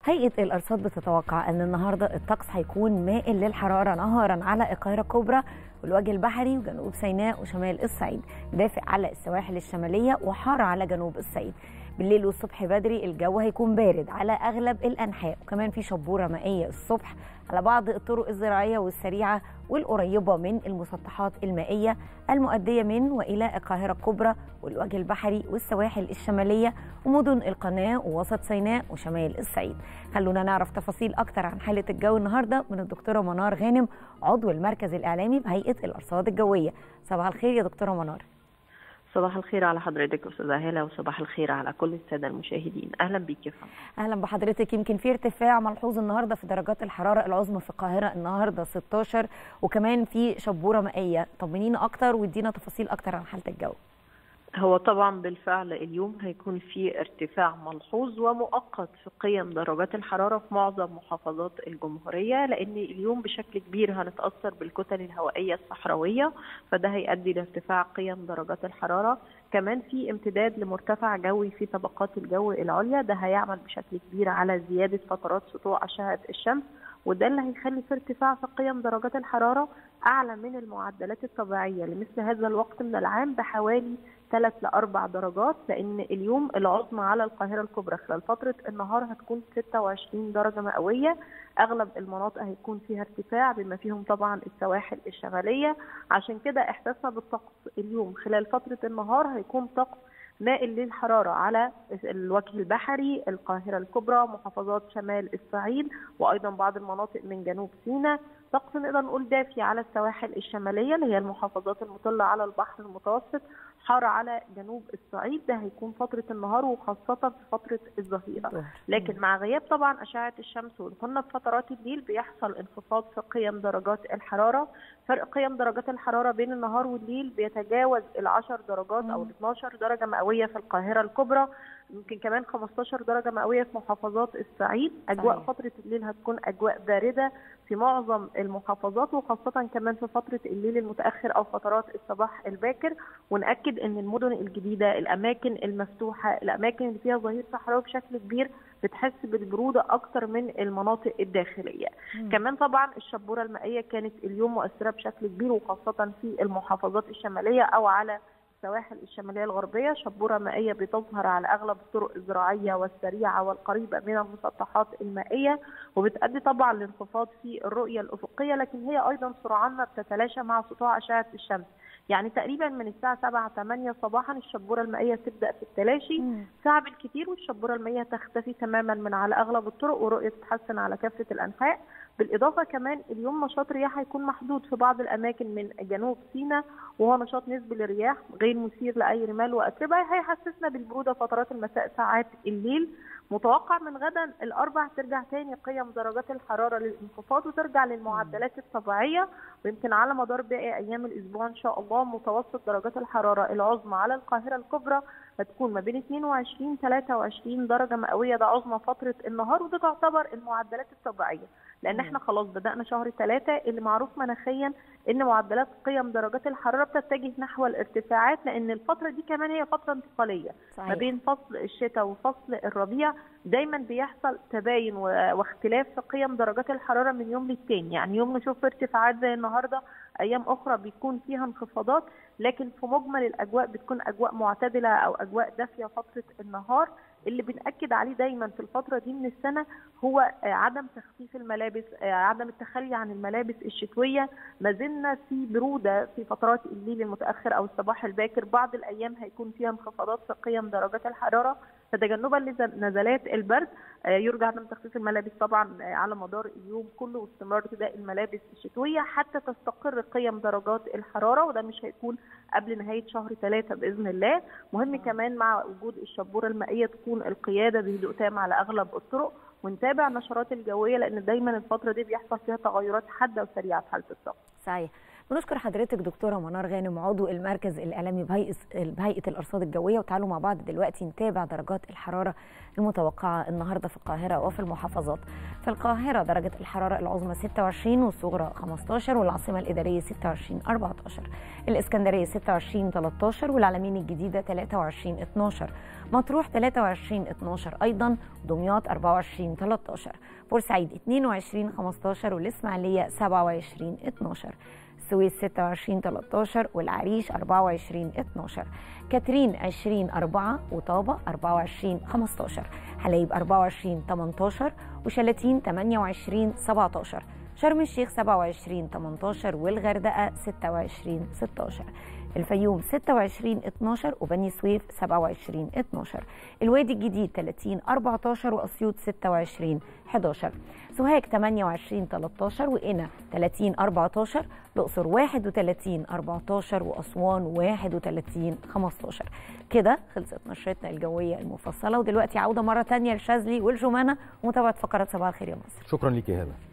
هيئة الأرصاد بتتوقع أن النهاردة الطقس هيكون مائل للحرارة نهارا على القاهرة الكبرى والوجه البحري وجنوب سيناء وشمال الصعيد دافئ على السواحل الشمالية وحار على جنوب الصعيد بالليل والصبح بدري الجو هيكون بارد على أغلب الأنحاء وكمان في شبورة مائية الصبح على بعض الطرق الزراعية والسريعة والقريبة من المسطحات المائية المؤدية من وإلى القاهرة الكبرى والوجه البحري والسواحل الشمالية ومدن القناة ووسط سيناء وشمال الصعيد خلونا نعرف تفاصيل أكتر عن حالة الجو النهاردة من الدكتورة منار غانم عضو المركز الإعلامي بهيئة الأرصاد الجوية صباح الخير يا دكتورة منار صباح الخير على حضرتك استاذه هاله وصباح الخير على كل الساده المشاهدين اهلا بيك يا فندم اهلا بحضرتك يمكن في ارتفاع ملحوظ النهارده في درجات الحراره العظمى في القاهره النهارده 16 وكمان في شبوره مائيه طمنينا اكتر وادينا تفاصيل اكتر عن حاله الجو هو طبعا بالفعل اليوم هيكون في ارتفاع ملحوظ ومؤقت في قيم درجات الحرارة في معظم محافظات الجمهورية لأن اليوم بشكل كبير هنتأثر بالكتل الهوائية الصحراوية فده هيؤدي لارتفاع قيم درجات الحرارة كمان في امتداد لمرتفع جوي في طبقات الجو العليا ده هيعمل بشكل كبير على زيادة فترات سطوع أشعة الشمس وده اللي هيخلي في ارتفاع في قيم درجات الحرارة أعلى من المعدلات الطبيعية لمثل هذا الوقت من العام بحوالي 3 ل 4 درجات لان اليوم العظمى على القاهره الكبرى خلال فتره النهار هتكون 26 درجه مئويه اغلب المناطق هيكون فيها ارتفاع بما فيهم طبعا السواحل الشماليه عشان كده احساسنا بالطقس اليوم خلال فتره النهار هيكون طقس مائل للحراره على الوجه البحري القاهره الكبرى محافظات شمال الصعيد وايضا بعض المناطق من جنوب سيناء طقس نقدر نقول دافي على السواحل الشماليه اللي هي المحافظات المطله على البحر المتوسط حار على جنوب الصعيد ده هيكون فتره النهار وخاصه في فتره الظهيره لكن مع غياب طبعا اشعه الشمس ودخولنا في فترات الليل بيحصل انخفاض في قيم درجات الحراره فرق قيم درجات الحراره بين النهار والليل بيتجاوز ال 10 درجات او ال 12 درجه مئويه في القاهره الكبرى يمكن كمان 15 درجه مئويه في محافظات الصعيد اجواء صحيح. فتره الليل هتكون اجواء بارده في معظم المحافظات وخاصه كمان في فتره الليل المتاخر او فترات الصباح الباكر وناكد ان المدن الجديده الاماكن المفتوحه الاماكن اللي فيها ظهير صحراوي بشكل كبير بتحس بالبروده اكتر من المناطق الداخليه مم. كمان طبعا الشبوره المائيه كانت اليوم مؤثره بشكل كبير وخاصه في المحافظات الشماليه او على السواحل الشمالية الغربية شبورة مائية بتظهر على أغلب الطرق الزراعية والسريعة والقريبة من المسطحات المائية وبتؤدي طبعا لانخفاض في الرؤية الأفقية لكن هي أيضا سرعان ما بتتلاشى مع سطوع أشعة الشمس يعني تقريبا من الساعة 7 8 صباحا الشبورة المائية تبدأ في التلاشي ساعة بالكثير والشبورة المائية تختفي تماما من على أغلب الطرق ورؤية تتحسن على كافة الأنحاء بالإضافة كمان اليوم نشاط رياح هيكون محدود في بعض الأماكن من جنوب سيناء وهو نشاط نسبي للرياح غير مثير لأي رمال وأتربة هيحسسنا بالبرودة فترات المساء ساعات الليل متوقع من غدا الاربع ترجع تاني قيم درجات الحراره للانخفاض وترجع للمعدلات الطبيعيه ويمكن على مدار باقي ايام الاسبوع ان شاء الله متوسط درجات الحراره العظمى على القاهره الكبرى هتكون ما بين 22 23 درجه مئويه ده عظمى فتره النهار وده تعتبر المعدلات الطبيعيه لان احنا خلاص بدانا شهر ثلاثة اللي معروف مناخيا ان معدلات قيم درجات الحراره بتتجه نحو الارتفاعات لان الفتره دي كمان هي فتره انتقاليه صحيح. ما بين فصل الشتاء وفصل الربيع دايما بيحصل تباين واختلاف في قيم درجات الحراره من يوم للتاني يعني يوم نشوف ارتفاعات زي النهارده ايام اخرى بيكون فيها انخفاضات لكن في مجمل الاجواء بتكون اجواء معتدله او اجواء دافيه فتره النهار اللي بنأكد عليه دايما في الفترة دي من السنة هو عدم تخفيف الملابس عدم التخلي عن الملابس الشتوية ما زلنا في برودة في فترات الليل المتأخر أو الصباح الباكر بعض الأيام هيكون فيها انخفاضات في قيم درجات الحرارة فتجنبا لنزلات البرد يرجى عدم تخفيف الملابس طبعا على مدار اليوم كله واستمرار ارتداء الملابس الشتويه حتى تستقر قيم درجات الحراره وده مش هيكون قبل نهايه شهر ثلاثة باذن الله مهم كمان مع وجود الشبوره المائيه تكون القياده بهدوء تام على اغلب الطرق ونتابع النشرات الجويه لان دايما الفتره دي بيحصل فيها تغيرات حاده وسريعه في حاله الطقس صحيح بنشكر حضرتك دكتوره منار غانم عضو المركز الاعلامي بهيئه بهيئه الارصاد الجويه وتعالوا مع بعض دلوقتي نتابع درجات الحراره المتوقعه النهارده في القاهره وفي المحافظات في القاهره درجه الحراره العظمى 26 والصغرى 15 والعاصمه الاداريه 26 14 الاسكندريه 26 13 والعلمين الجديده 23 12 مطروح 23 12 ايضا دمياط 24 13 بورسعيد 22 15 والاسماعيليه 27 12 السويس 26 13 والعريش 24 12 كاترين 20 4 وطابة 24 15 حلايب 24 18 وشلاتين 28 17 شرم الشيخ 27 18 والغردقة 26 16 الفيوم 26 12 وبني سويف 27 12 الوادي الجديد 30 14 واسيوط 26 11 سوهاج 28 13 وقنا 30 14 الاقصر 31 14 واسوان 31 15 كده خلصت نشرتنا الجويه المفصله ودلوقتي عوده مره ثانيه لشاذلي والجمانه ومتابعه فقرات صباح الخير يا مصر شكرا ليك يا هبه